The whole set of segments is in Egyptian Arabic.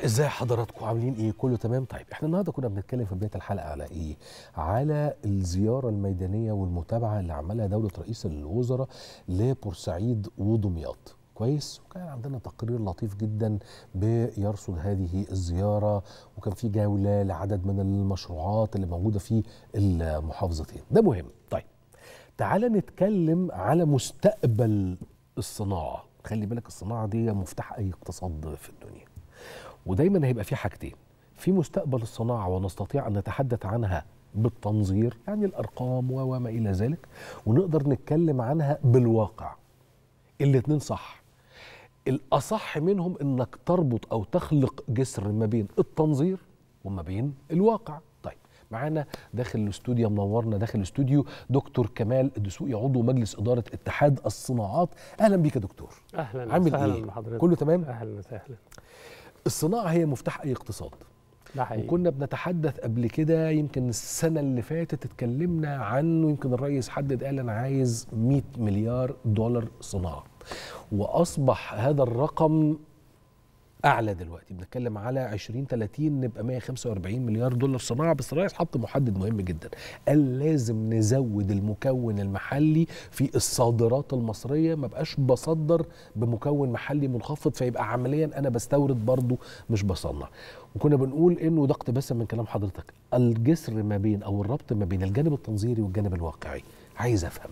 ازاي حضراتكم عاملين ايه كله تمام طيب احنا النهارده كنا بنتكلم في بدايه الحلقه على ايه على الزياره الميدانيه والمتابعه اللي عملها دوله رئيس الوزراء لبورسعيد ودمياط كويس وكان عندنا تقرير لطيف جدا بيرصد هذه الزياره وكان في جوله لعدد من المشروعات اللي موجوده في المحافظتين ده مهم طيب تعال نتكلم على مستقبل الصناعه خلي بالك الصناعه دي مفتاح اي اقتصاد في الدنيا ودايما هيبقى في حاجتين في مستقبل الصناعه ونستطيع ان نتحدث عنها بالتنظير يعني الارقام وما الى ذلك ونقدر نتكلم عنها بالواقع الاثنين صح الاصح منهم انك تربط او تخلق جسر ما بين التنظير وما بين الواقع طيب معانا داخل الاستوديو منورنا داخل الاستوديو دكتور كمال الدسوقي عضو مجلس اداره اتحاد الصناعات اهلا بيك يا دكتور اهلا عامل وسهلا ايه بحضرتك كله تمام اهلا وسهلا الصناعه هي مفتاح اي اقتصاد ده حقيقي وكنا بنتحدث قبل كده يمكن السنه اللي فاتت اتكلمنا عنه يمكن الرئيس حدد قال انا عايز 100 مليار دولار صناعه واصبح هذا الرقم اعلى دلوقتي بنتكلم على 20 30 نبقى 145 مليار دولار صناعه بس الرئيس حط محدد مهم جدا قال لازم نزود المكون المحلي في الصادرات المصريه ما بقاش بصدر بمكون محلي منخفض فيبقى عمليا انا بستورد برضو مش بصنع وكنا بنقول انه ده اقتباسا من كلام حضرتك الجسر ما بين او الربط ما بين الجانب التنظيري والجانب الواقعي عايز افهم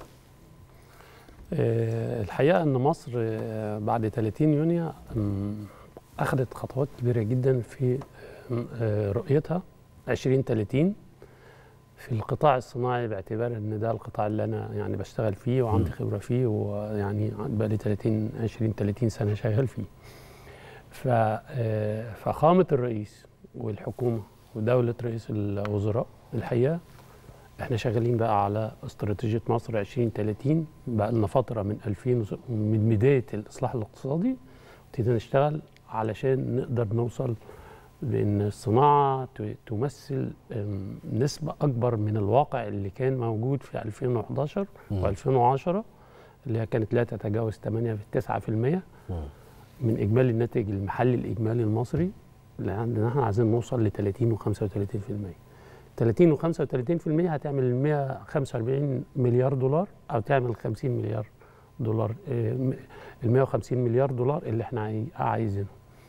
آه، الحقيقه ان مصر آه، بعد 30 يونيو أم، اخذت خطوات كبيره جدا في أم، آه، رؤيتها 2030 في القطاع الصناعي باعتبار ان ده القطاع اللي انا يعني بشتغل فيه وعندي خبره فيه ويعني بقى لي 30 20 30 سنه شغال فيه. ف آه، فقامه الرئيس والحكومه ودوله رئيس الوزراء الحقيقه احنا شغالين بقى على استراتيجيه مصر 2030 بقى لنا فتره من 2000 وس- من بدايه الاصلاح الاقتصادي ابتدينا نشتغل علشان نقدر نوصل لان الصناعه ت- تمثل أم، نسبه اكبر من الواقع اللي كان موجود في 2011 مم. و2010 اللي هي كانت لا تتجاوز 8 في 9% من اجمالي الناتج المحلي الاجمالي المصري لان احنا عايزين نوصل ل 30 و 35% 30 و 35% هتعمل 145 مليار دولار او تعمل 50 مليار دولار ال 150 مليار دولار اللي احنا عاي- عايزينهم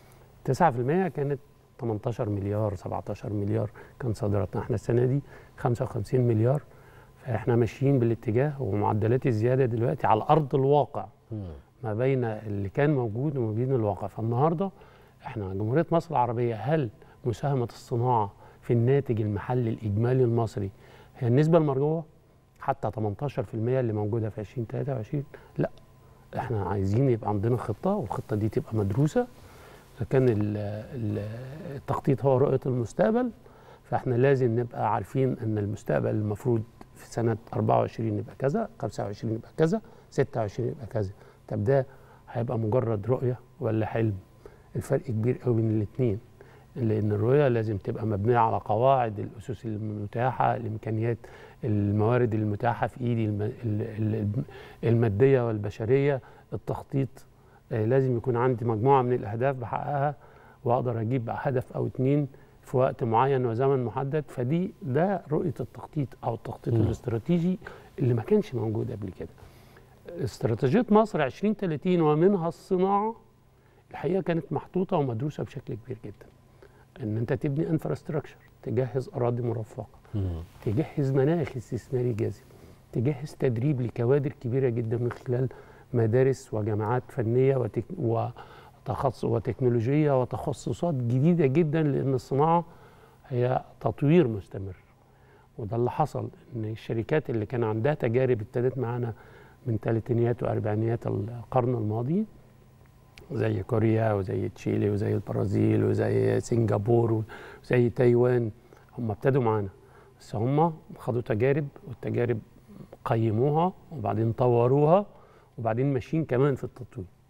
9% كانت 18 مليار 17 مليار كان صادراتنا احنا السنه دي 55 مليار فاحنا ماشيين بالاتجاه ومعدلات الزياده دلوقتي على ارض الواقع ما بين اللي كان موجود وما بين الواقع فالنهارده احنا جمهوريه مصر العربيه هل مساهمه الصناعه في الناتج المحلي الاجمالي المصري هي النسبه المرجوه حتى 18% اللي موجوده في 2023 لا احنا عايزين يبقى عندنا خطه والخطه دي تبقى مدروسه اذا كان ال- ال- التخطيط هو رؤيه المستقبل فاحنا لازم نبقى عارفين ان المستقبل المفروض في سنه 24 يبقى كذا 25 يبقى كذا 26 يبقى كذا طب ده هيبقى مجرد رؤيه ولا حلم الفرق كبير قوي بين الاثنين لان الرؤيه لازم تبقى مبنيه على قواعد الاسس المتاحه الامكانيات الموارد المتاحه في ايدي الم- ال- ال- الماديه والبشريه التخطيط آه، لازم يكون عندي مجموعه من الاهداف بحققها واقدر اجيب هدف او اتنين في وقت معين وزمن محدد فدي ده رؤيه التخطيط او التخطيط مم. الاستراتيجي اللي ما كانش موجود قبل كده استراتيجيه مصر 2030 ومنها الصناعه الحقيقه كانت محطوطه ومدروسه بشكل كبير جدا ان انت تبني انفراستراكشر تجهز اراضي مرفقه تجهز مناخ استثماري جاذب تجهز تدريب لكوادر كبيره جدا من خلال مدارس وجامعات فنيه وتك... وتخصص وتكنولوجيه وتخصصات جديده جدا لان الصناعه هي تطوير مستمر وده اللي حصل ان الشركات اللي كان عندها تجارب ابتدت معانا من ثلاثينيات واربعينيات القرن الماضي زي كوريا وزي تشيلي وزي البرازيل وزي سنغافور وزي تايوان هم ابتدوا معانا بس هم خدوا تجارب والتجارب قيموها وبعدين طوروها وبعدين ماشيين كمان في التطوير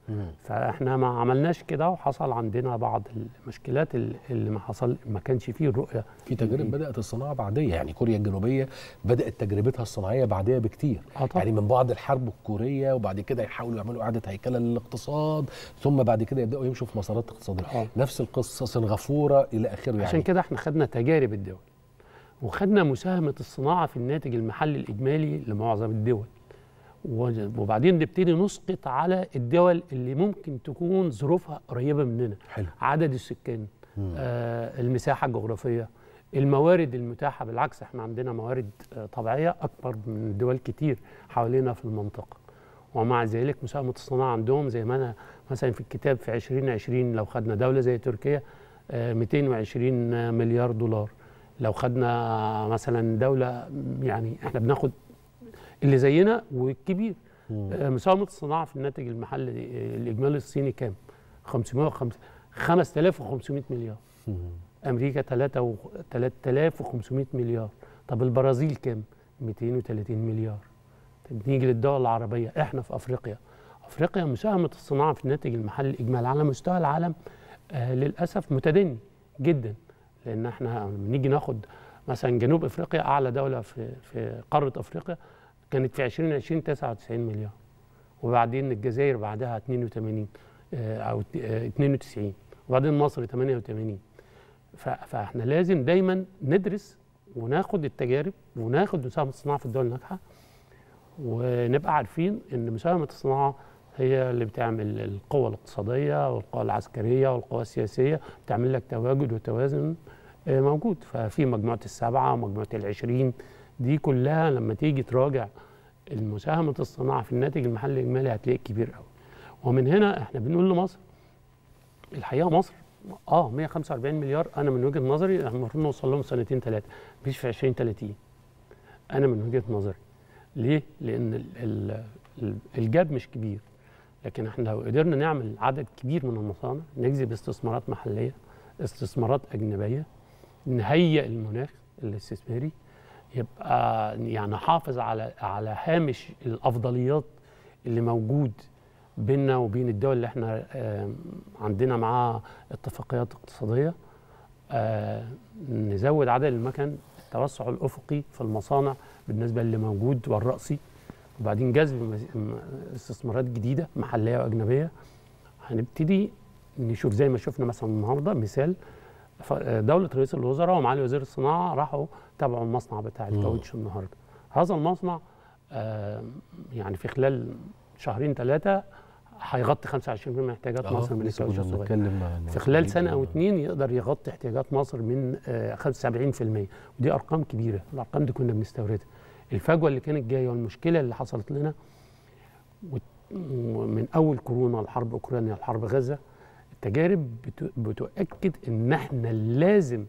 فاحنا ما عملناش كده وحصل عندنا بعض المشكلات اللي اللي ما حصل ما كانش فيه الرؤيه في تجارب بدات الصناعه بعديه يعني كوريا الجنوبيه بدات تجربتها الصناعيه بعديه بكتير آه طبعاً. يعني من بعد الحرب الكوريه وبعد كده يحاولوا يعملوا اعاده هيكله للاقتصاد ثم بعد كده يبداوا يمشوا في مسارات اقتصاديه آه. نفس القصه سنغافوره الى اخره يعني عشان كده احنا خدنا تجارب الدول وخدنا مساهمه الصناعه في الناتج المحلي الاجمالي لمعظم الدول و- وبعدين نبتدي نسقط على الدول اللي ممكن تكون ظروفها قريبه مننا حلو عدد السكان آه المساحه الجغرافيه الموارد المتاحه بالعكس احنا عندنا موارد آه طبيعيه اكبر من دول كتير حوالينا في المنطقه ومع ذلك مساهمه الصناعه عندهم زي ما انا مثلا في الكتاب في 2020 لو خدنا دوله زي تركيا آه 220 مليار دولار لو خدنا مثلا دوله يعني احنا بناخد اللي زينا والكبير آه، مساهمه الصناعه في الناتج المحلي آه، الاجمالي الصيني كام 505 5500 مليار امريكا 3 و 3500 مليار طب البرازيل كام 230 مليار طب نيجي للدول العربيه احنا في افريقيا افريقيا مساهمه الصناعه في الناتج المحلي الاجمالي على مستوى العالم آه للاسف متدني جدا لان احنا لما نيجي ناخد مثلا جنوب افريقيا اعلى دوله في في قاره افريقيا كانت في 2020 99 مليار وبعدين الجزائر بعدها 82 آه، او آه، 92 وبعدين مصر 88 ف- فاحنا لازم دايما ندرس وناخد التجارب وناخد مساهمه الصناعه في الدول الناجحه ونبقى عارفين ان مساهمه الصناعه هي اللي بتعمل القوة الاقتصادية والقوة العسكرية والقوة السياسية بتعمل لك تواجد وتوازن آه، موجود ففي مجموعة السبعة ومجموعة العشرين دي كلها لما تيجي تراجع المساهمة الصناعة في الناتج المحلي الإجمالي هتلاقي كبير قوي ومن هنا احنا بنقول لمصر الحقيقة مصر اه 145 مليار انا من وجهة نظري احنا المفروض نوصل لهم سنتين ثلاثة مش في 20 30 انا من وجهة نظري ليه؟ لأن ال- ال- ال- الجاب مش كبير لكن احنا لو قدرنا نعمل عدد كبير من المصانع نجذب استثمارات محلية استثمارات أجنبية نهيئ المناخ الاستثماري يبقى يعني نحافظ على على هامش الأفضليات اللي موجود بيننا وبين الدول اللي احنا آم، عندنا معاها اتفاقيات اقتصادية آه، نزود عدد المكن التوسع الأفقي في المصانع بالنسبة اللي موجود والرأسي وبعدين جذب مز- م- استثمارات جديدة محلية وأجنبية هنبتدي نشوف زي ما شفنا مثلا النهارده مثال ف- دولة رئيس الوزراء ومعالي وزير الصناعة راحوا تابعوا المصنع بتاع الكاوتش النهارده هذا المصنع آه، يعني في خلال شهرين ثلاثة هيغطي 25% من احتياجات مصر من لسه الكاوتش كنا الصغير بنتكلم مع في خلال سنه او اتنين يقدر يغطي احتياجات مصر من آه، 75% ودي ارقام كبيره الارقام دي كنا بنستوردها الفجوه اللي كانت جايه والمشكله اللي حصلت لنا وت- ومن اول كورونا لحرب اوكرانيا لحرب غزه التجارب بت- بتؤكد ان احنا لازم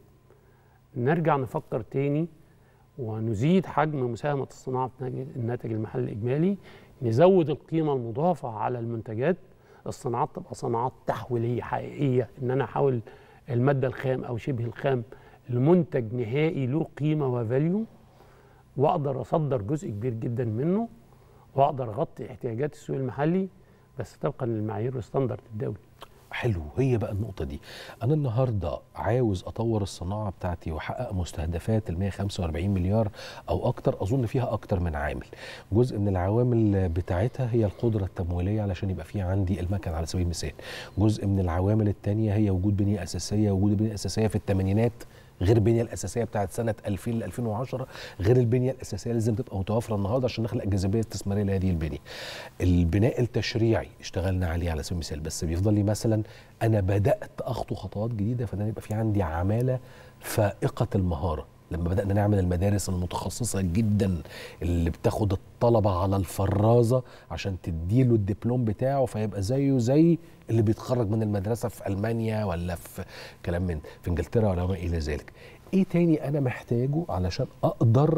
نرجع نفكر تاني ونزيد حجم مساهمة الصناعة في ناتج- الناتج المحلي الإجمالي نزود القيمة المضافة على المنتجات الصناعات تبقى صناعات تحويلية حقيقية إن أنا أحول المادة الخام أو شبه الخام لمنتج نهائي له قيمة وفاليو وأقدر أصدر جزء كبير جدا منه وأقدر أغطي احتياجات السوق المحلي بس طبقا للمعايير والستاندرد الدولي حلو هي بقى النقطة دي أنا النهاردة عاوز أطور الصناعة بتاعتي وأحقق مستهدفات ال 145 مليار أو أكتر أظن فيها أكتر من عامل جزء من العوامل بتاعتها هي القدرة التمويلية علشان يبقى في عندي المكن على سبيل المثال جزء من العوامل التانية هي وجود بنية أساسية وجود البنية الأساسية في الثمانينات غير البنيه الاساسيه بتاعت سنه 2000 ل 2010 غير البنيه الاساسيه لازم تبقى متوفره النهارده عشان نخلق جاذبيه استثماريه لهذه البنيه. البناء التشريعي اشتغلنا عليه على سبيل المثال بس بيفضل لي مثلا انا بدات اخطو خطوات جديده فده يبقى في عندي عماله فائقه المهاره لما بدانا نعمل المدارس المتخصصه جدا اللي بتاخد الطلبه على الفرازه عشان تديله الدبلوم بتاعه فيبقى زيه زي اللي بيتخرج من المدرسه في المانيا ولا في كلام من في انجلترا ولا ما الى ذلك ايه تاني انا محتاجه علشان اقدر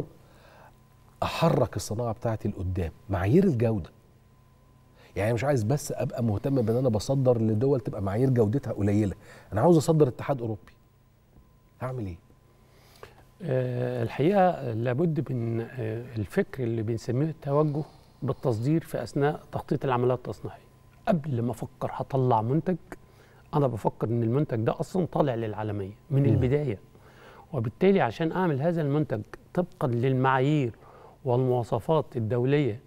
احرك الصناعه بتاعتي لقدام معايير الجوده يعني مش عايز بس ابقى مهتم بان انا بصدر لدول تبقى معايير جودتها قليله انا عاوز اصدر اتحاد اوروبي هعمل ايه آه، الحقيقه لابد من آه، الفكر اللي بنسميه التوجه بالتصدير في اثناء تخطيط العمليات التصنيعيه قبل ما افكر هطلع منتج انا بفكر ان المنتج ده اصلا طالع للعالميه من مم. البدايه وبالتالي عشان اعمل هذا المنتج طبقا للمعايير والمواصفات الدوليه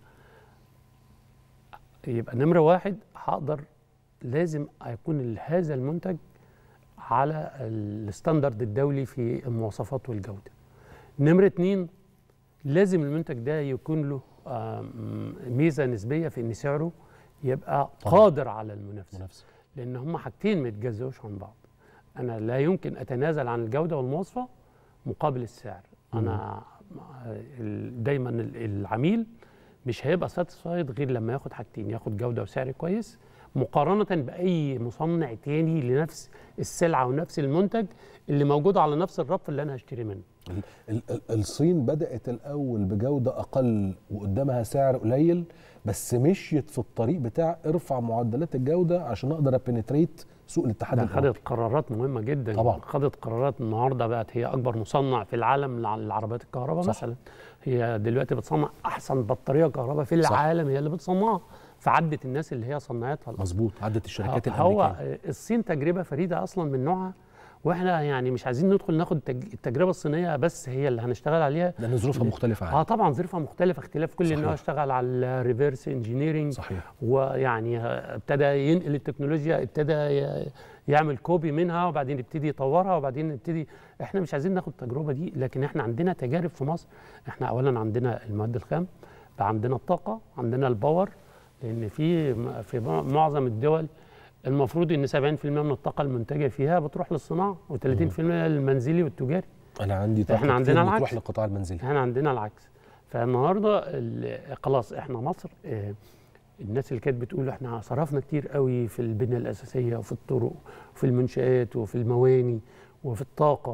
يبقى نمره واحد هقدر لازم يكون هذا المنتج على الستاندرد الدولي في المواصفات والجوده نمره اتنين لازم المنتج ده يكون له آم، ميزه نسبيه في ان سعره يبقى طبعاً. قادر على المنافسه منافسه لان هم حاجتين ما يتجزوش عن بعض انا لا يمكن اتنازل عن الجوده والمواصفه مقابل السعر انا ال- دايما ال- العميل مش هيبقى ساتسفايد غير لما ياخد حاجتين ياخد جوده وسعر كويس مقارنه باي مصنع تاني لنفس السلعه ونفس المنتج اللي موجود على نفس الرف اللي انا هشتري منه ال- ال- ال- الصين بدأت الأول بجودة أقل وقدامها سعر قليل بس مشيت في الطريق بتاع ارفع معدلات الجودة عشان أقدر أبنتريت سوق الاتحاد ده الأوروبي خدت قرارات مهمه جدا طبعاً. خدت قرارات النهارده بقت هي اكبر مصنع في العالم لع- للعربيات الكهرباء صح. مثلا هي دلوقتي بتصنع احسن بطاريه كهرباء في صح. العالم هي اللي بتصنعها فعدت الناس اللي هي صنعتها مظبوط عدت الشركات هو الأمريكية الصين تجربه فريده اصلا من نوعها واحنا يعني مش عايزين ندخل ناخد التج- التجربه الصينيه بس هي اللي هنشتغل عليها لأن ظروفها مختلفة اه عنها طبعا ظروفها مختلفه اختلاف كل ان هو صحيح. اشتغل على الريفرس انجينيرنج صحيح ويعني ابتدى ينقل التكنولوجيا ابتدى ي- يعمل كوبي منها وبعدين يبتدي يطورها وبعدين نبتدي احنا مش عايزين ناخد التجربه دي لكن احنا عندنا تجارب في مصر احنا اولا عندنا المواد الخام بقى عندنا الطاقه عندنا الباور لان في في معظم الدول المفروض ان 70% من الطاقه المنتجه فيها بتروح للصناعه و30% للمنزلي والتجاري أنا عندي طاقة إحنا عندنا كتير العكس. بتروح للقطاع المنزلي احنا عندنا العكس فالنهارده ال- خلاص احنا مصر اه، الناس اللي كانت بتقول احنا صرفنا كتير قوي في البنيه الاساسيه وفي الطرق وفي المنشآت وفي المواني وفي الطاقه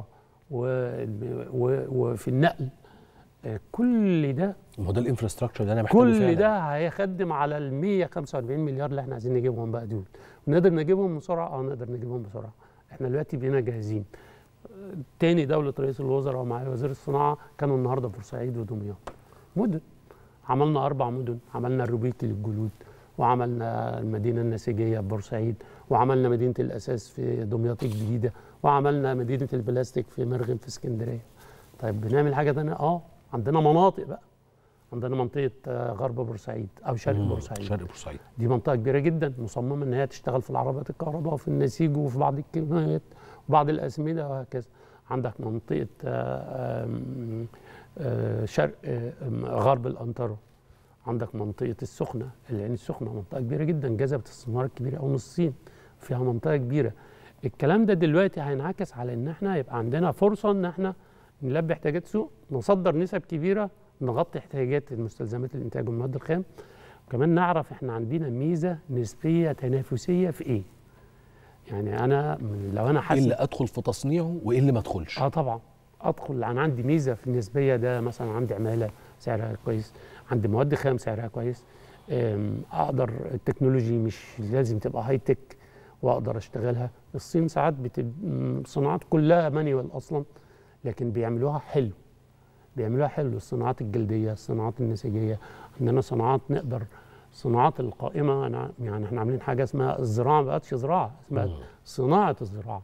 و- و- وفي النقل اه، كل ده ما هو ده الانفراستراكشر اللي أنا محتاجه كل فعلاً. ده هيخدم على ال 145 مليار اللي احنا عايزين نجيبهم بقى دول نقدر نجيبهم بسرعه اه نقدر نجيبهم بسرعه احنا دلوقتي بقينا جاهزين آه، تاني دولة رئيس الوزراء ومعالي وزير الصناعة كانوا النهاردة بورسعيد ودمياط مدن عملنا أربع مدن عملنا الروبيكي للجلود وعملنا المدينة النسيجية في بورسعيد وعملنا مدينة الأساس في دمياط الجديدة وعملنا مدينة البلاستيك في مرغم في اسكندرية طيب بنعمل حاجة تانية اه عندنا مناطق بقى عندنا منطقة آه، غرب بورسعيد أو شرق مم، بورسعيد شرق بورسعيد دي منطقة كبيرة جدا مصممة إن هي تشتغل في العربيات الكهرباء وفي النسيج وفي بعض الكيماويات وبعض الأسمدة وهكذا عندك منطقة آه، آم، آه، شرق آه، آم، غرب الأنطرة عندك منطقة السخنة العين السخنة منطقة كبيرة جدا جذبت استثمارات كبيرة أو من الصين فيها منطقة كبيرة الكلام ده دلوقتي هينعكس على إن إحنا يبقى عندنا فرصة إن إحنا نلبي احتياجات السوق نصدر نسب كبيرة نغطي احتياجات المستلزمات الإنتاج والمواد الخام وكمان نعرف احنا عندنا ميزه نسبيه تنافسيه في ايه يعني انا من- لو انا إيه حاسس اللي أدخل في تصنيعه وإيه اللي ما أدخلش اه طبعا ادخل انا عندي ميزه في النسبيه ده مثلا عندي عماله سعرها كويس عندي مواد خام سعرها كويس أم، اقدر التكنولوجي مش لازم تبقى هاي تك واقدر اشتغلها الصين ساعات بتب... م، صناعات كلها مانيوال اصلا لكن بيعملوها حلو بيعملوها حلو الصناعات الجلديه الصناعات النسيجيه عندنا صناعات نقدر الصناعات القائمه أنا يعني احنا عاملين حاجه اسمها الزراعه ما بقتش زراعه اسمها مم. صناعه الزراعه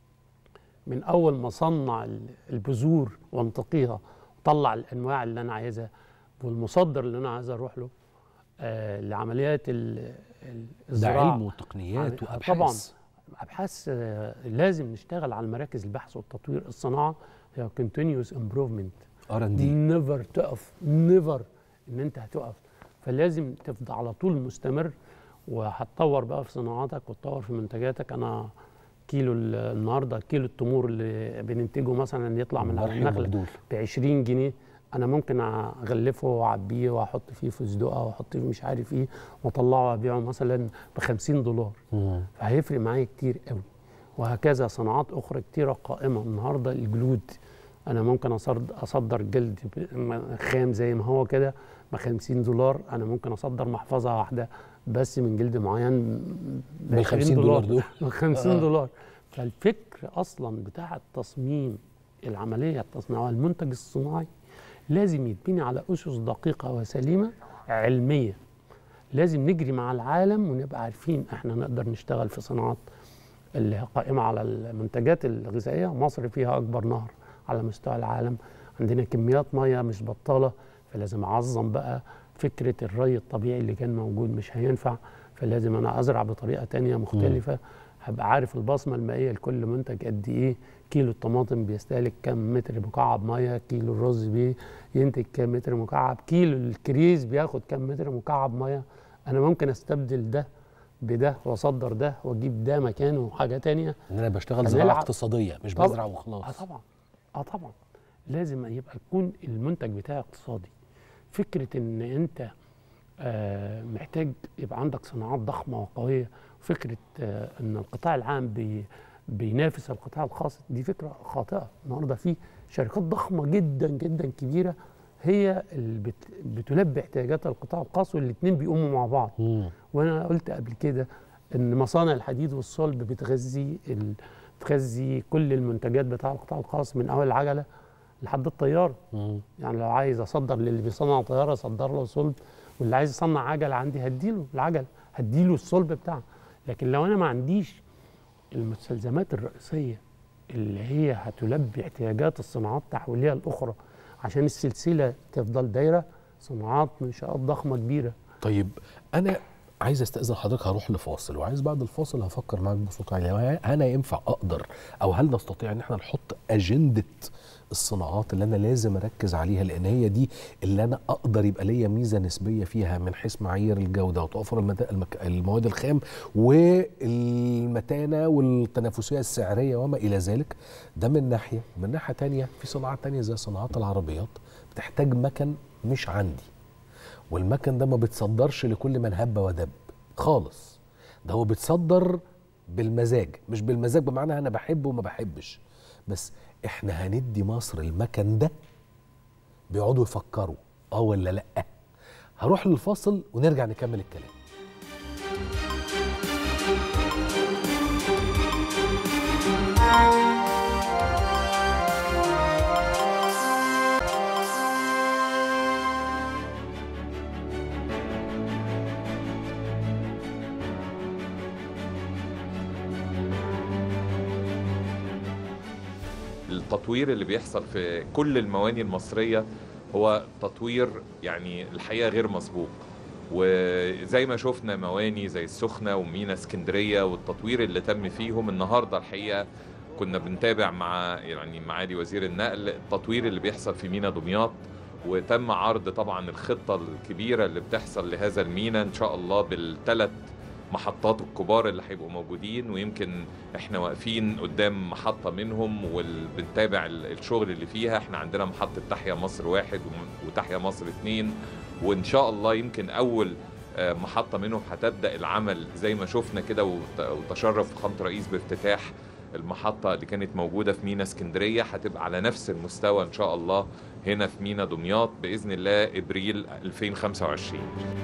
من اول ما اصنع ال- البذور وانتقيها واطلع الانواع اللي انا عايزها والمصدر اللي انا عايز اروح له آه لعمليات ال- ال- ده الزراعه علم وتقنيات يعني وأبحاث طبعاً. ابحاث آه لازم نشتغل على مراكز البحث والتطوير الصناعه هي continuous improvement ار ان دي نيفر تقف نيفر ان انت هتقف فلازم تفضل على طول مستمر وهتطور بقى في صناعاتك وتطور في منتجاتك انا كيلو ال- النهارده كيلو التمور اللي بننتجه مثلا يطلع من على النخله مبدول ب 20 جنيه انا ممكن اغلفه واعبيه واحط فيه فستقه واحط فيه مش عارف ايه واطلعه وابيعه مثلا ب 50 دولار مم. فهيفرق معايا كتير قوي وهكذا صناعات اخرى كتيره قائمه النهارده الجلود انا ممكن أصد- اصدر جلد ب- م- خام زي ما هو كده ب 50 دولار انا ممكن اصدر محفظه واحده بس من جلد معين ب بال 50 دولار دول ب 50 آه. دولار فالفكر اصلا بتاع التصميم العمليه التصنيعيه المنتج الصناعي لازم يتبني على اسس دقيقه وسليمه علميه لازم نجري مع العالم ونبقى عارفين احنا نقدر نشتغل في صناعات اللي هي قائمه على المنتجات الغذائيه مصر فيها اكبر نهر على مستوى العالم عندنا كميات ميه مش بطاله فلازم اعظم بقى فكره الري الطبيعي اللي كان موجود مش هينفع فلازم انا ازرع بطريقه تانية مختلفه هبقى عارف البصمه المائيه لكل منتج قد ايه كيلو الطماطم بيستهلك كام متر مكعب ميه كيلو الرز بينتج كام متر مكعب كيلو الكريز بياخد كام متر مكعب ميه انا ممكن استبدل ده بده واصدر ده واجيب ده مكانه حاجه تانية ان انا بشتغل هنلعب- زراعه اقتصاديه مش طبعاً. بزرع اه وخلاص طبعا اه طبعا لازم يبقى يكون المنتج بتاعي اقتصادي فكره ان انت آه محتاج يبقى عندك صناعات ضخمه وقويه فكره آه ان القطاع العام بي بينافس القطاع الخاص دي فكره خاطئه النهارده في شركات ضخمه جدا جدا كبيره هي اللي بت بتلبي احتياجات القطاع الخاص والاثنين بيقوموا مع بعض مم. وانا قلت قبل كده ان مصانع الحديد والصلب بتغذي ال... بتغذي كل المنتجات بتاع القطاع الخاص من اول العجله لحد الطياره مم. يعني لو عايز اصدر للي بيصنع طياره اصدر له صلب واللي عايز يصنع عجله عندي هديله العجله هديله الصلب بتاعه لكن لو انا ما عنديش المستلزمات الرئيسيه اللي هي هتلبي احتياجات الصناعات التحويليه الاخرى عشان السلسله تفضل دايره صناعات منشات ضخمه كبيره طيب انا عايز استاذن حضرتك هروح لفاصل وعايز بعد الفاصل هفكر معاك بصوت عالي هل انا ينفع اقدر او هل نستطيع ان احنا نحط اجنده الصناعات اللي انا لازم اركز عليها لان هي دي اللي انا اقدر يبقى ليا ميزه نسبيه فيها من حيث معايير الجوده وتوفر المد- المك... المواد الخام والمتانه والتنافسيه السعريه وما الى ذلك ده من ناحيه من ناحيه تانية في صناعات تانية زي صناعات العربيات بتحتاج مكن مش عندي والمكن ده ما بتصدرش لكل من هب ودب خالص ده هو بتصدر بالمزاج مش بالمزاج بمعنى انا بحب وما بحبش بس احنا هندي مصر المكن ده بيقعدوا يفكروا اه ولا لا هروح للفاصل ونرجع نكمل الكلام التطوير اللي بيحصل في كل المواني المصرية هو تطوير يعني الحقيقة غير مسبوق وزي ما شفنا مواني زي السخنة ومينا اسكندرية والتطوير اللي تم فيهم النهاردة الحقيقة كنا بنتابع مع يعني معالي وزير النقل التطوير اللي بيحصل في مينا دمياط وتم عرض طبعا الخطة الكبيرة اللي بتحصل لهذا المينا ان شاء الله بالثلاث محطات الكبار اللي هيبقوا موجودين ويمكن احنا واقفين قدام محطة منهم وبنتابع الشغل اللي فيها احنا عندنا محطة تحيا مصر واحد وم- وتحيا مصر اتنين وان شاء الله يمكن اول آه، محطة منهم هتبدأ العمل زي ما شفنا كده وت- وتشرف فخامة الرئيس بافتتاح المحطة اللي كانت موجودة في مينا اسكندرية هتبقى على نفس المستوى ان شاء الله هنا في مينا دمياط بإذن الله ابريل 2025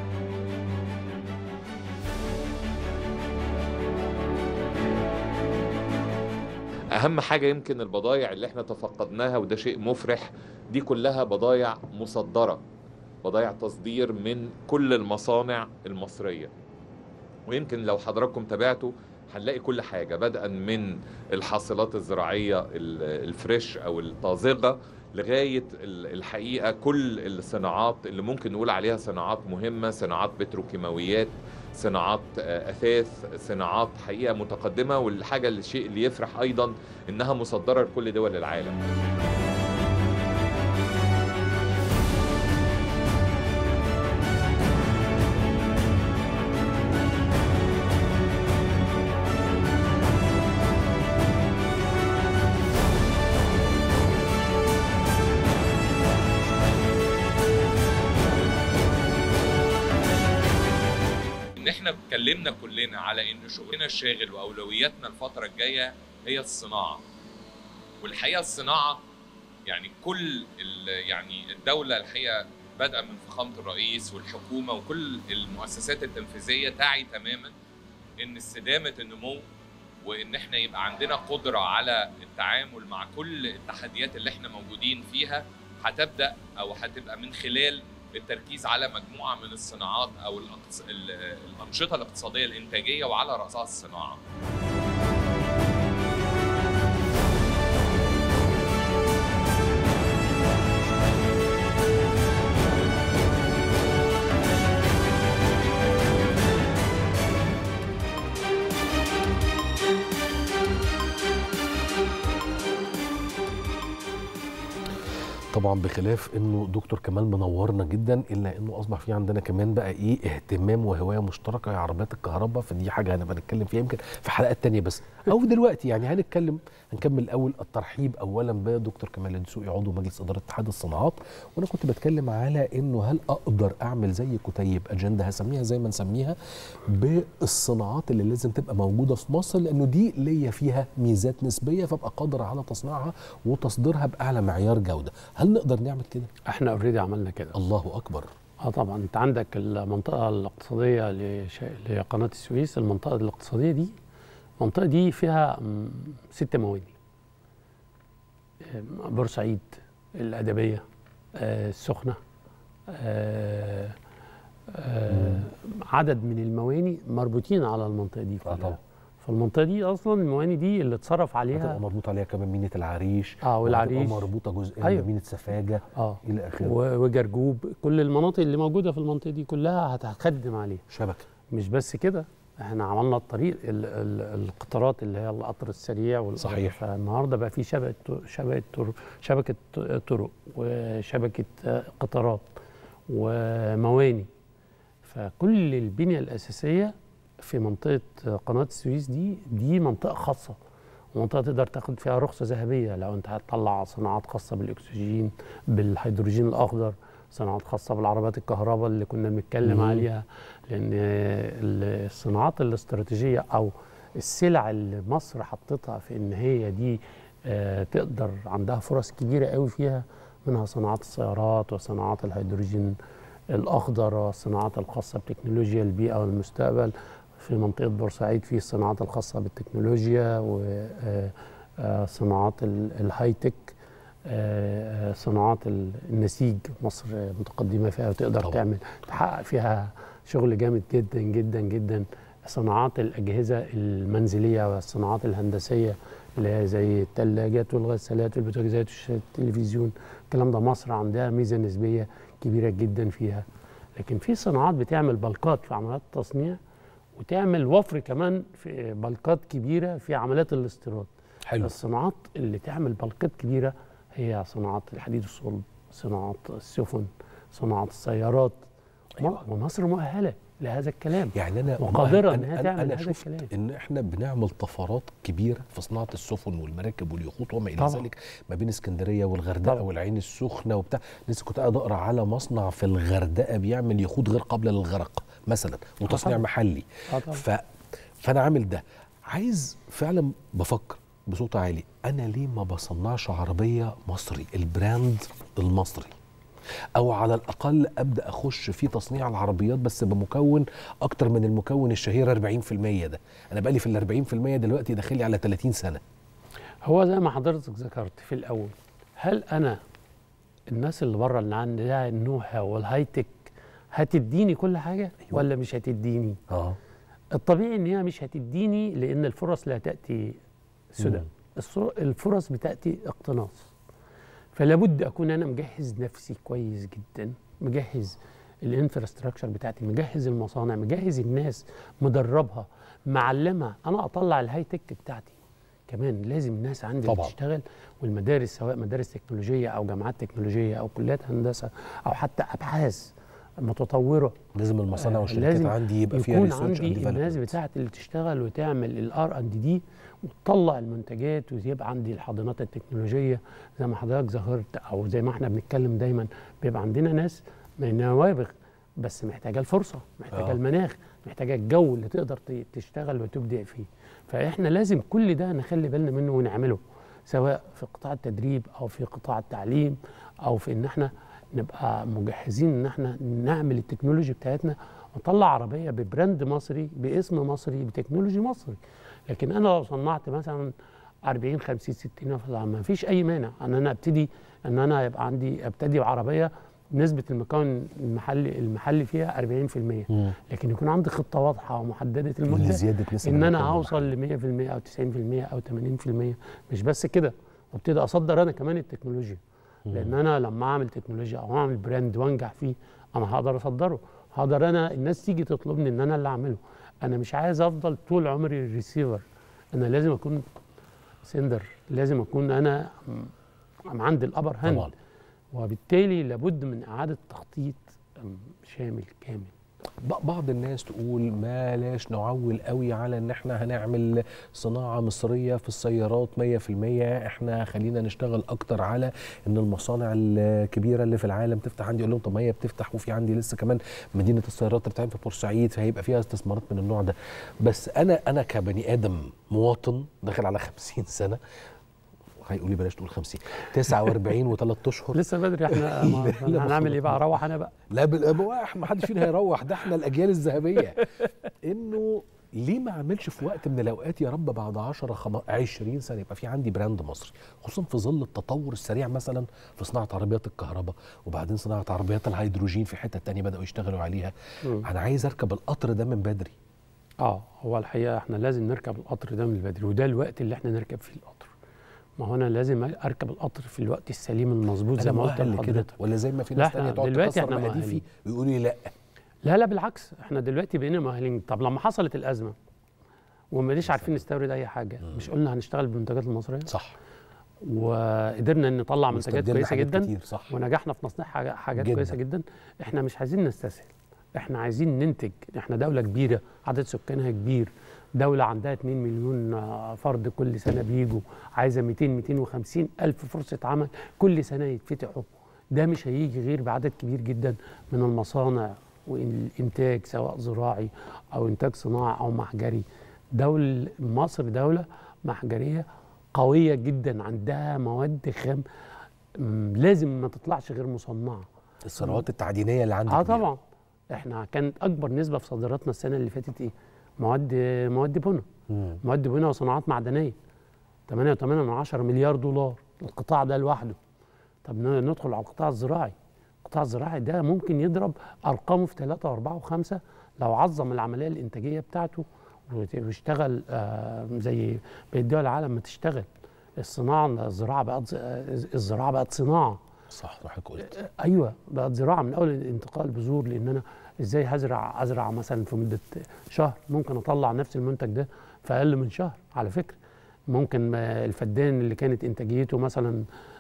اهم حاجه يمكن البضائع اللي احنا تفقدناها وده شيء مفرح دي كلها بضائع مصدره بضائع تصدير من كل المصانع المصريه ويمكن لو حضراتكم تابعتوا هنلاقي كل حاجه بدءا من الحاصلات الزراعيه ال- الفريش او الطازجه لغايه ال- الحقيقه كل الصناعات اللي ممكن نقول عليها صناعات مهمه صناعات بتروكيماويات صناعات آه، اثاث صناعات حقيقه متقدمه والحاجه الشيء اللي يفرح ايضا انها مصدره لكل دول العالم ان احنا اتكلمنا كلنا على ان شغلنا الشاغل واولوياتنا الفتره الجايه هي الصناعه والحقيقه الصناعه يعني كل ال- يعني الدوله الحقيقه بدءا من فخامه الرئيس والحكومه وكل المؤسسات التنفيذيه تعي تماما ان استدامه النمو وان احنا يبقى عندنا قدره على التعامل مع كل التحديات اللي احنا موجودين فيها هتبدا او هتبقى من خلال التركيز على مجموعه من الصناعات او الأقص... ال- الانشطه الاقتصاديه الانتاجيه وعلى راسها الصناعه طبعا بخلاف انه دكتور كمال منورنا جدا الا انه اصبح في عندنا كمان بقى ايه اهتمام وهوايه مشتركه يا عربيات الكهرباء فدي حاجه هنبقى نتكلم فيها يمكن في حلقات تانية بس او دلوقتي يعني هنتكلم هنكمل الاول الترحيب اولا بدكتور كمال الدسوقي عضو مجلس اداره اتحاد الصناعات وانا كنت بتكلم على انه هل اقدر اعمل زي كتيب اجنده هسميها زي ما نسميها بالصناعات اللي لازم تبقى موجوده في مصر لانه دي ليا فيها ميزات نسبيه فابقى قادر على تصنيعها وتصديرها باعلى معيار جوده هل نقدر نعمل كده احنا اوريدي عملنا كده الله اكبر اه طبعا انت عندك المنطقه الاقتصاديه لش... لقناه السويس المنطقه الاقتصاديه دي المنطقه دي فيها م، ست مواني آه، بورسعيد الادبيه آه، السخنه آه، آه، عدد من المواني مربوطين على المنطقه دي آه كلها طبعا. فالمنطقه دي اصلا المواني دي اللي اتصرف هتبقى عليها مربوط عليها كمان مينه العريش اه والعريش وهتبقى مربوطه جزء أيوة. بمينه سفاجه اه الى اخره و- وجرجوب كل المناطق اللي موجوده في المنطقه دي كلها هتخدم عليها شبكه مش بس كده احنا عملنا الطريق ال ال القطارات اللي هي القطر السريع والقطر- صحيح. فالنهارده بقى في شبكه شبكه طر- شبكه طرق وشبكه آه، قطارات ومواني فكل البنيه الاساسيه في منطقه قناه السويس دي دي منطقه خاصه منطقه تقدر تاخد فيها رخصه ذهبيه لو انت هتطلع صناعات خاصه بالاكسجين بالهيدروجين الاخضر صناعات خاصه بالعربيات الكهرباء اللي كنا بنتكلم مم. عليها لان ال- الصناعات الاستراتيجيه او السلع اللي مصر حطتها في ان هي دي آه، تقدر عندها فرص كبيره قوي فيها منها صناعات السيارات وصناعات الهيدروجين الاخضر والصناعات الخاصه بتكنولوجيا البيئه والمستقبل في منطقه بورسعيد في الصناعات الخاصه بالتكنولوجيا وصناعات الهاي تك آه، آه، صناعات ال- النسيج مصر متقدمه فيها وتقدر طبعا. تعمل تحقق فيها شغل جامد جدا جدا جدا صناعات الاجهزه المنزليه والصناعات الهندسيه اللي هي زي الثلاجات والغسالات والبوتاجازات والشاشات التلفزيون الكلام ده مصر عندها ميزه نسبيه كبيره جدا فيها لكن في صناعات بتعمل بلقات في عمليات التصنيع وتعمل وفر كمان في بلقات كبيره في عمليات الاستيراد حلو الصناعات اللي تعمل بلقات كبيره هي صناعات الحديد والصلب صناعات السفن صناعات السيارات أيوة. ومصر مؤهله لهذا الكلام يعني انا وقادرة أنا- إن هي أنا- تعمل انا هذا شفت الكلام. ان احنا بنعمل طفرات كبيره في صناعه السفن والمراكب واليخوت وما الى طبعا. ذلك ما بين اسكندريه والغردقه طبعا. والعين السخنه وبتاع لسه كنت قاعد اقرا على مصنع في الغردقه بيعمل يخوت غير قابله للغرق مثلا وتصنيع طبعا. محلي آه طبعا. ف فانا عامل ده عايز فعلا بفكر بصوت عالي انا ليه ما بصنعش عربيه مصري البراند المصري او على الاقل ابدا اخش في تصنيع العربيات بس بمكون اكتر من المكون الشهير 40% ده انا بقالي في ال 40% دلوقتي داخل لي على 30 سنه هو زي ما حضرتك ذكرت في الاول هل انا الناس اللي بره اللي عندها النوها والهاي تك هتديني كل حاجه أيوة. ولا مش هتديني اه الطبيعي ان هي مش هتديني لان الفرص لا تاتي سدى مم. الصر- الفرص بتاتي اقتناص فلا بد اكون انا مجهز نفسي كويس جدا مجهز الانفراستراكشر بتاعتي مجهز المصانع مجهز الناس مدربها معلمها انا اطلع الهاي تك بتاعتي كمان لازم الناس عندي اللي طبعاً. تشتغل والمدارس سواء مدارس تكنولوجيه او جامعات تكنولوجيه او كليات هندسه او حتى ابحاث متطوره لازم المصانع آه، والشركات لازم عندي يبقى فيها يكون ريسيرش عندي الناس بتاعت اللي تشتغل وتعمل الار اند دي وتطلع المنتجات ويبقى عندي الحاضنات التكنولوجيه زي ما حضرتك ظهرت او زي ما احنا بنتكلم دايما بيبقى عندنا ناس من نوابغ بس محتاجه الفرصه محتاجه آه. المناخ محتاجه الجو اللي تقدر ت- تشتغل وتبدع فيه فاحنا لازم كل ده نخلي بالنا منه ونعمله سواء في قطاع التدريب او في قطاع التعليم او في ان احنا نبقى مجهزين ان احنا نعمل التكنولوجي بتاعتنا ونطلع عربيه ببراند مصري باسم مصري بتكنولوجي مصري لكن انا لو صنعت مثلا 40 50 60 ما فيش اي مانع ان انا ابتدي ان انا يبقى عندي ابتدي بعربيه نسبه المكون المحلي المحلي فيها 40% مم. لكن يكون عندي خطه واضحه ومحدده المده لزياده نسب ان انا المكون هوصل ل 100% او 90% او 80% مش بس كده وابتدي اصدر انا كمان التكنولوجيا لان انا لما اعمل تكنولوجيا او اعمل براند وانجح فيه انا هقدر اصدره هقدر انا الناس تيجي تطلبني ان انا اللي اعمله انا مش عايز افضل طول عمري ريسيفر انا لازم اكون سندر لازم اكون انا م- عندي الابر هاند طبعا وبالتالي لابد من اعاده تخطيط أم، شامل كامل ب- بعض الناس تقول ما لاش نعول قوي على ان احنا هنعمل صناعة مصرية في السيارات 100% احنا خلينا نشتغل اكتر على ان المصانع الكبيرة اللي في العالم تفتح عندي اقول لهم طب ما هي بتفتح وفي عندي لسه كمان مدينة السيارات اللي بتتعمل في بورسعيد فهيبقى فيها استثمارات من النوع ده بس انا انا كبني ادم مواطن داخل على 50 سنة هيقول لي بلاش تقول 50 49 وثلاث اشهر لسه بدري احنا ما- لا، ما هنعمل ايه بقى اروح انا بقى لا بالابواح ما حدش فينا هيروح ده احنا الاجيال الذهبيه انه ليه ما اعملش في وقت من الاوقات يا رب بعد 10 خم... 20 سنه يبقى في عندي براند مصري خصوصا في ظل التطور السريع مثلا في صناعه عربيات الكهرباء وبعدين صناعه عربيات الهيدروجين في حته تانية بداوا يشتغلوا عليها مم. انا عايز اركب القطر ده من بدري اه هو الحقيقه احنا لازم نركب القطر ده من البدري وده الوقت اللي احنا نركب فيه القطر ما هو انا لازم اركب القطر في الوقت السليم المظبوط زي انا ما قلت مؤهل لكده لحضرتك ولا زي ما في لا، ناس احنا تانية تقعد دلوقتي تكسر احنا مقاديفي مؤهلين. ويقولوا لي لا لا لا بالعكس احنا دلوقتي بقينا مؤهلين طب لما حصلت الازمه وماليش عارفين نستورد اي حاجه مش قلنا هنشتغل بالمنتجات المصريه صح وقدرنا ان نطلع منتجات واستبدلنا كويسه حاجات جدا كتير صح ونجحنا في تصنيع حاجة- حاجات جداً. كويسه جدا احنا مش عايزين نستسهل احنا عايزين ننتج احنا دوله كبيره عدد سكانها كبير دوله عندها 2 مليون آه، فرد كل سنه بيجوا عايزه 200 250 الف فرصه عمل كل سنه يتفتحوا ده مش هيجي غير بعدد كبير جدا من المصانع والانتاج سواء زراعي او انتاج صناعي او محجري دول مصر دوله محجريه قويه جدا عندها مواد خام مم، لازم ما تطلعش غير مصنعه الثروات التعدينيه اللي عندك اه كبيرة. طبعا احنا كانت اكبر نسبه في صادراتنا السنه اللي فاتت ايه مواد مواد بنا مم. مواد بنا وصناعات معدنيه 8.8 مليار دولار القطاع ده لوحده طب ن- ندخل على القطاع الزراعي القطاع الزراعي ده ممكن يضرب ارقامه في 3 و4 و5 لو عظم العمليه الانتاجيه بتاعته وت- واشتغل آه زي بقيه دول العالم ما تشتغل الصناعه الزراعه بقت ز- الزراعه بقت صناعه صح حضرتك قلت ايوه بقت زراعه من اول انتقال بذور لان انا ازاي هزرع ازرع مثلا في مده شهر ممكن اطلع نفس المنتج ده في اقل من شهر على فكره ممكن ما الفدان اللي كانت انتاجيته مثلا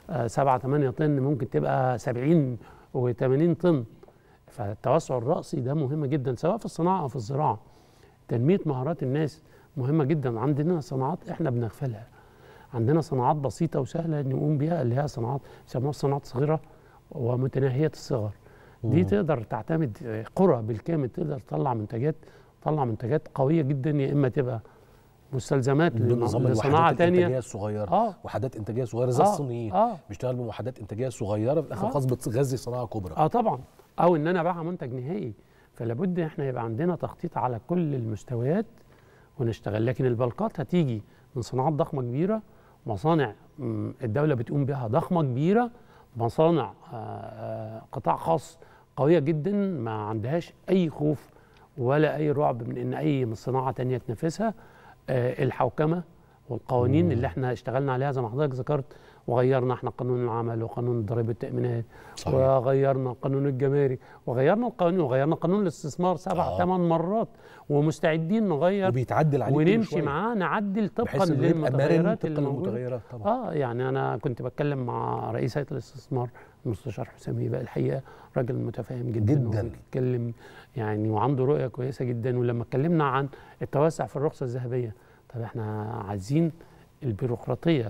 7 8 طن ممكن تبقى 70 و80 طن فالتوسع الرأسي ده مهم جدا سواء في الصناعه او في الزراعه تنميه مهارات الناس مهمه جدا عندنا صناعات احنا بنغفلها عندنا صناعات بسيطه وسهله نقوم بيها اللي هي صناعات بيسموها صناعات صغيره ومتناهيه الصغر دي مم. تقدر تعتمد قرى بالكامل تقدر تطلع منتجات تطلع منتجات قويه جدا يا اما تبقى مستلزمات بنظام لم- لصناعه الوحدات الانتاجيه تانية الصغيره اه وحدات انتاجيه صغيره زي آه، الصينيين اه بيشتغل بوحدات انتاجيه صغيره في الاخر آه. خلاص بتغذي صناعه كبرى اه طبعا او ان انا ابيعها منتج نهائي فلابد احنا يبقى عندنا تخطيط على كل المستويات ونشتغل لكن البلقات هتيجي من صناعات ضخمه كبيره مصانع مم، الدوله بتقوم بها ضخمه كبيره مصانع آه، آه، قطاع خاص قويه جدا ما عندهاش اي خوف ولا اي رعب من ان اي صناعه تانية تنافسها آه، الحوكمه والقوانين مم. اللي احنا اشتغلنا عليها زي ما حضرتك ذكرت وغيرنا احنا قانون العمل وقانون ضريبه التامينات صحيح وغيرنا قانون الجمارك وغيرنا القانون وغيرنا قانون الاستثمار سبع آه. ثمان مرات ومستعدين نغير وبيتعدل عليه كل ونمشي شوية. معاه نعدل طبقا بحيث انه يبقى مرن للمتغيرات اللي طبقا موجوده للمتغيرات طبعا اه يعني انا كنت بتكلم مع رئيس هيئه الاستثمار المستشار حسام يبقى الحقيقه راجل متفاهم جدا جداً. وبيتكلم يعني وعنده رؤيه كويسه جدا ولما اتكلمنا عن التوسع في الرخصه الذهبيه طب احنا عايزين البيروقراطيه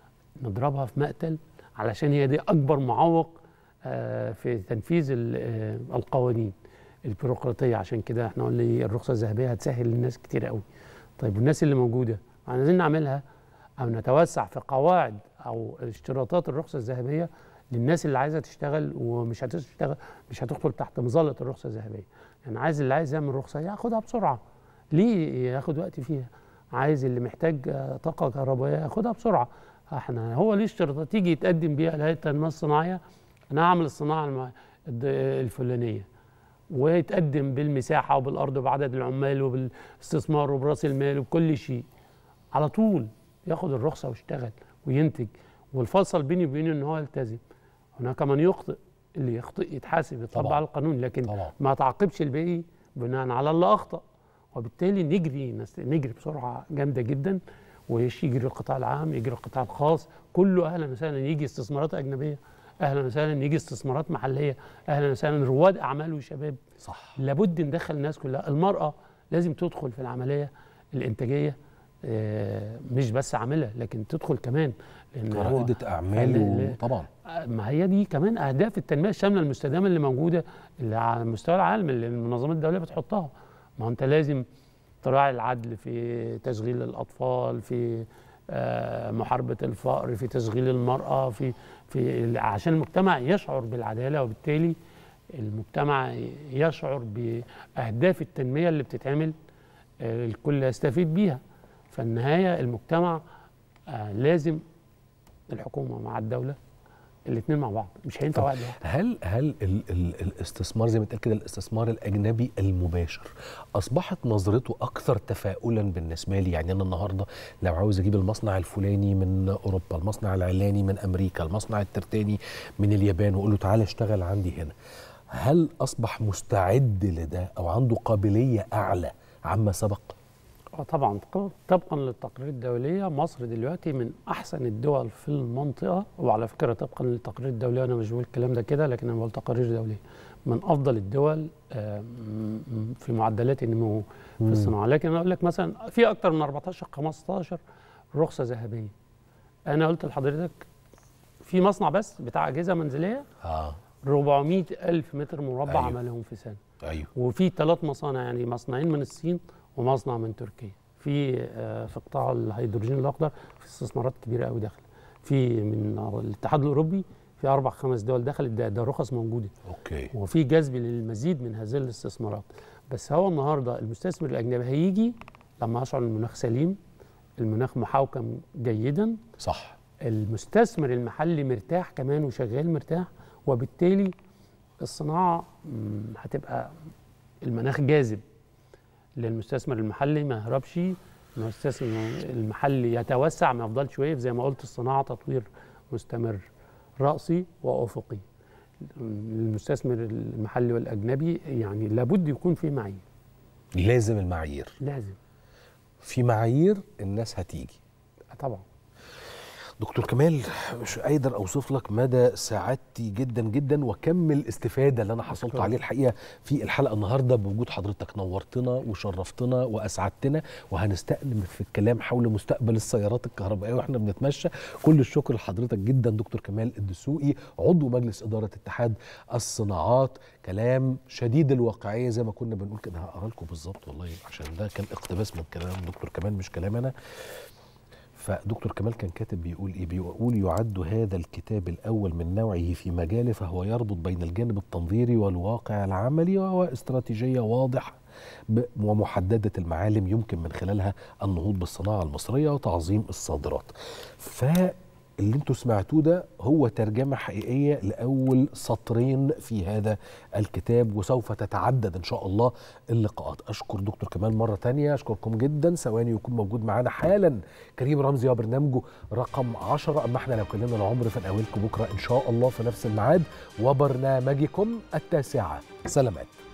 نضربها في مقتل علشان هي دي اكبر معوق آه، في تنفيذ ال- آه، القوانين البيروقراطيه عشان كده احنا قلنا إيه، الرخصه الذهبيه هتسهل للناس كتير قوي طيب والناس اللي موجوده عايزين نعملها او نتوسع في قواعد او اشتراطات الرخصه الذهبيه للناس اللي عايزه تشتغل ومش هتشتغل مش هتدخل تحت مظله الرخصه الذهبيه يعني عايز اللي عايز يعمل رخصه ياخدها بسرعه ليه ياخد وقت فيها عايز اللي محتاج آه، طاقه كهربائيه ياخدها بسرعه احنا هو ليه اشتراطات تيجي يتقدم بيها لهيئه التنميه الصناعيه انا هعمل الصناعه الم... الد- الفلانيه ويتقدم بالمساحه وبالارض وبعدد العمال وبالاستثمار وبراس المال وبكل شيء على طول ياخد الرخصه ويشتغل وينتج والفصل بيني وبينه ان هو يلتزم هناك من يخطئ اللي يخطئ يتحاسب يطبق طبعاً. على القانون لكن طبعا ما تعاقبش الباقي بناء على اللي اخطا وبالتالي نجري نس- نجري بسرعه جامده جدا ويش يجري القطاع العام يجري القطاع الخاص كله اهلا وسهلا يجي استثمارات اجنبيه اهلا وسهلا يجي استثمارات محليه اهلا وسهلا رواد اعمال وشباب صح لابد ندخل الناس كلها المراه لازم تدخل في العمليه الانتاجيه آه، مش بس عامله لكن تدخل كمان لان هو رائدة أعمال ال- و- طبعا ما هي دي كمان اهداف التنميه الشامله المستدامه اللي موجوده اللي على مستوى العالم اللي المنظمات الدوليه بتحطها ما هو انت لازم تراعي العدل في تشغيل الاطفال في آه، محاربه الفقر في تشغيل المراه في في عشان المجتمع يشعر بالعداله وبالتالي المجتمع يشعر باهداف التنميه اللي بتتعمل آه، الكل يستفيد بيها فالنهايه المجتمع آه، لازم الحكومه مع الدوله الاثنين مع بعض مش هينفع طب واحد لوحده. هل هل ال ال الاستثمار زي ما اتقال كده الاستثمار الاجنبي المباشر اصبحت نظرته اكثر تفاؤلا بالنسبه لي يعني انا النهارده لو عاوز اجيب المصنع الفلاني من اوروبا المصنع العلاني من امريكا المصنع الترتاني من اليابان واقول له تعالى اشتغل عندي هنا هل اصبح مستعد لده او عنده قابليه اعلى عما سبق اه طبعا طبقا- طبقا للتقارير الدوليه مصر دلوقتي من احسن الدول في المنطقه وعلى فكره طبقا للتقارير الدوليه انا مش بقول الكلام ده كده لكن انا بقول تقارير دوليه من افضل الدول آه، م- م- في معدلات النمو في الصناعه لكن انا اقول لك مثلا في اكتر من 14 15 رخصه ذهبيه انا قلت لحضرتك في مصنع بس بتاع اجهزه منزليه اه 400 الف متر مربع أيوه. عملهم في سنه ايوه وفي ثلاث مصانع يعني مصنعين من الصين ومصنع من تركيا في آه، في قطاع الهيدروجين الاخضر في استثمارات كبيره قوي داخله في من الاتحاد الاوروبي في اربع خمس دول دخلت ده, ده رخص موجوده اوكي وفي جذب للمزيد من هذه الاستثمارات بس هو النهارده المستثمر الاجنبي هيجي لما يشعر إن المناخ سليم المناخ محوكم جيدا صح المستثمر المحلي مرتاح كمان وشغال مرتاح وبالتالي الصناعه مم، هتبقى المناخ جاذب للمستثمر المحلي ما يهربش المستثمر المحلي يتوسع ما يفضلش واقف زي ما قلت الصناعه تطوير مستمر رأسي وأفقي المستثمر المحلي والأجنبي يعني لابد يكون في معايير لازم المعايير لازم في معايير الناس هتيجي طبعا دكتور كمال مش قادر اوصف لك مدى سعادتي جدا جدا وكم الاستفاده اللي انا حصلت أشكرك. عليه الحقيقه في الحلقه النهارده بوجود حضرتك نورتنا وشرفتنا واسعدتنا وهنستأنف في الكلام حول مستقبل السيارات الكهربائيه واحنا بنتمشى كل الشكر لحضرتك جدا دكتور كمال الدسوقي عضو مجلس اداره اتحاد الصناعات كلام شديد الواقعيه زي ما كنا بنقول كده هقرا لكم بالظبط والله عشان ده كان اقتباس من كلام دكتور كمال مش كلام انا فدكتور كمال كان كاتب بيقول ايه بيقول يعد هذا الكتاب الاول من نوعه في مجاله فهو يربط بين الجانب التنظيري والواقع العملي وهو استراتيجيه واضحه ب- ومحدده المعالم يمكن من خلالها النهوض بالصناعه المصريه وتعظيم الصادرات فاللي انتوا سمعتوه ده هو ترجمه حقيقيه لاول سطرين في هذا الكتاب وسوف تتعدد ان شاء الله اللقاءات اشكر دكتور كمال مره تانية اشكركم جدا ثواني يكون موجود معانا حالا كريم رمزي وبرنامجه رقم 10 اما احنا لو كلمنا العمر فنقابلكم بكره ان شاء الله في نفس الميعاد وبرنامجكم التاسعه سلامات